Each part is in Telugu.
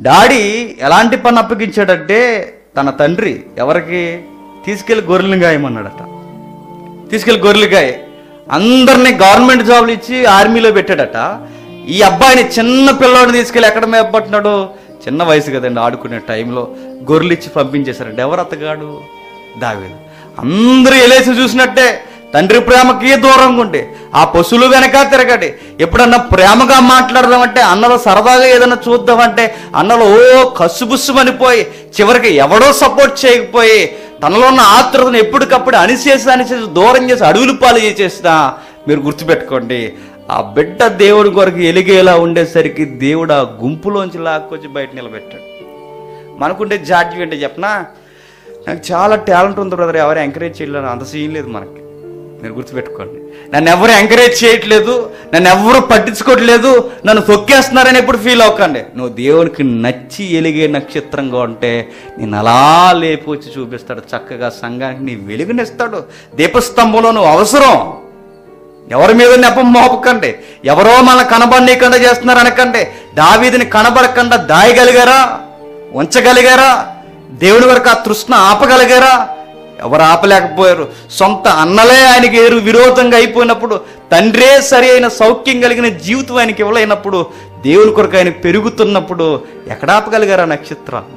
డాడీ ఎలాంటి పని అప్పగించాడంటే తన తండ్రి ఎవరికి తీసుకెళ్లి గొర్రెలను గాయమన్నాడట తీసుకెళ్లి గొర్రెలు గాయ అందరినీ గవర్నమెంట్ జాబ్లు ఇచ్చి ఆర్మీలో పెట్టాడట ఈ అబ్బాయిని చిన్న పిల్లోడిని తీసుకెళ్ళి ఎక్కడ మేపబట్టినాడు చిన్న వయసు కదండి ఆడుకునే టైంలో గొర్రెలు ఇచ్చి పంపించేశారంట ఎవరు అత్తగాడు దావేదు అందరూ ఎలేసి చూసినట్టే తండ్రి ప్రేమకి దూరంగా ఉండి ఆ పశువులు వెనక తిరగడి ఎప్పుడన్నా ప్రేమగా మాట్లాడదామంటే అన్నలో సరదాగా ఏదైనా చూద్దామంటే అన్నలో ఓ కసుబుస్సు అనిపోయి చివరికి ఎవడో సపోర్ట్ చేయకపోయి తనలో ఉన్న ఆత్రుతను ఎప్పటికప్పుడు అణిచేసి అణిచేసి దూరం చేసి అడవులు పాలు చేసేసిన మీరు గుర్తుపెట్టుకోండి ఆ బిడ్డ దేవుడి కొరకు ఎలిగేలా ఉండేసరికి దేవుడు ఆ గుంపులోంచి లాక్కొచ్చి బయట నిలబెట్టాడు మనకుంటే జాడ్యం ఏంటో చెప్పనా నాకు చాలా టాలెంట్ ఉంది బ్రదర్ ఎవరు ఎంకరేజ్ చేయలేదు అంత సీన్ లేదు మనకి మీరు గుర్తుపెట్టుకోండి నన్ను ఎవరు ఎంకరేజ్ చేయట్లేదు నన్ను ఎవరు పట్టించుకోవట్లేదు నన్ను తొక్కేస్తున్నారని ఎప్పుడు ఫీల్ అవ్వకండి నువ్వు దేవునికి నచ్చి ఎలిగే నక్షత్రంగా ఉంటే నేను అలా లేపి వచ్చి చూపిస్తాడు చక్కగా సంఘానికి నీ వెలుగునిస్తాడు దీపస్తంభంలో నువ్వు అవసరం ఎవరి మీద నెపం మోపకండి ఎవరో మన కనబడనీయకుండా చేస్తున్నారు అనకండి దావీదిని కనబడకుండా దాయగలిగారా ఉంచగలిగారా దేవుని వరకు ఆ తృష్ణ ఆపగలిగారా ఎవరు ఆపలేకపోయారు సొంత అన్నలే ఆయనకి ఎరు విరోధంగా అయిపోయినప్పుడు తండ్రే సరి అయిన సౌఖ్యం కలిగిన జీవితం ఆయనకి ఇవ్వలేనప్పుడు దేవుని కొరకు ఆయన పెరుగుతున్నప్పుడు ఎక్కడ ఆపగలిగారా నక్షత్రాన్ని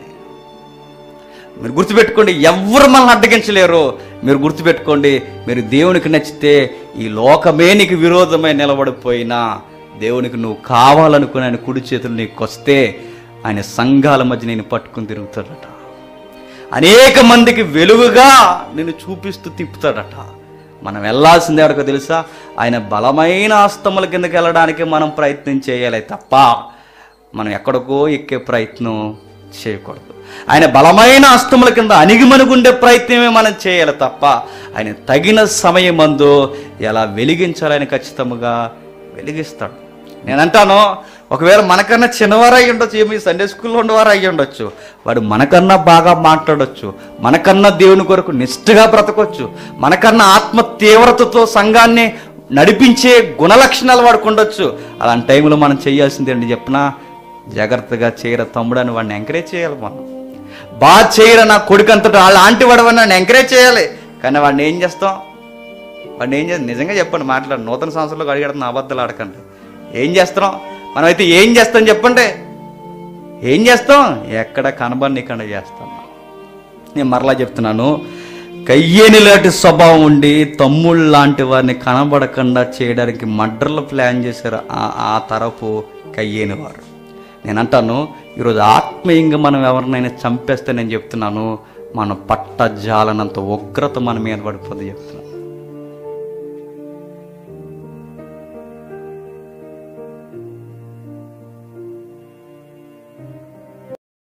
మీరు గుర్తుపెట్టుకోండి ఎవరు మనల్ని అడ్డగించలేరు మీరు గుర్తుపెట్టుకోండి మీరు దేవునికి నచ్చితే ఈ లోకమే నీకు విరోధమై నిలబడిపోయినా దేవునికి నువ్వు కావాలనుకుని ఆయన కుడి చేతులు నీకు వస్తే ఆయన సంఘాల మధ్య నేను పట్టుకుని తిరుగుతాడట అనేక మందికి వెలుగుగా నిన్ను చూపిస్తూ తిప్పుతాడట మనం వెళ్ళాల్సింది ఎవరికో తెలుసా ఆయన బలమైన ఆస్తముల కిందకి వెళ్ళడానికి మనం ప్రయత్నం చేయాలి తప్ప మనం ఎక్కడికో ఎక్కే ప్రయత్నం చేయకూడదు ఆయన బలమైన అస్తముల కింద అణిగిమనుగుండే ప్రయత్నమే మనం చేయాలి తప్ప ఆయన తగిన సమయమందు ఎలా వెలిగించాలని ఖచ్చితంగా వెలిగిస్తాడు నేను అంటాను ఒకవేళ మనకన్నా చిన్నవారు అయ్యి ఉండొచ్చు ఏమి సండే స్కూల్లో ఉండేవారు అయ్యి ఉండొచ్చు వాడు మనకన్నా బాగా మాట్లాడొచ్చు మనకన్నా దేవుని కొరకు నిష్ఠగా బ్రతకొచ్చు మనకన్నా ఆత్మ తీవ్రతతో సంఘాన్ని నడిపించే గుణలక్షణాలు వాడికి ఉండొచ్చు అలాంటి టైంలో మనం చేయాల్సింది ఏంటి చెప్పినా జాగ్రత్తగా చేయర తమ్ముడని వాడిని ఎంకరేజ్ చేయాలి మనం బాగా చేయరా నా కొడుకు అంతటా అలాంటి వాడు నన్ను ఎంకరేజ్ చేయాలి కానీ వాడిని ఏం చేస్తాం వాడిని ఏం చేస్తాం నిజంగా చెప్పండి మాట్లాడు నూతన సంవత్సరంలో అడిగడుతున్న అబద్ధాలు ఆడకండి ఏం చేస్తున్నాం మనమైతే ఏం చేస్తాం చెప్పండి ఏం చేస్తాం ఎక్కడ కనబడినకుండా చేస్తాం నేను మరలా చెప్తున్నాను కయ్యేని లాంటి స్వభావం ఉండి తమ్ముళ్ళు లాంటి వారిని కనబడకుండా చేయడానికి మడ్రలు ప్లాన్ చేశారు ఆ ఆ తరపు కయ్యేని వారు నేను అంటాను ఈరోజు ఆత్మీయంగా మనం ఎవరినైనా చంపేస్తే నేను చెప్తున్నాను మన పట్ట జాలనంత ఉగ్రత మన మీద పడిపోతుంది చెప్తున్నాను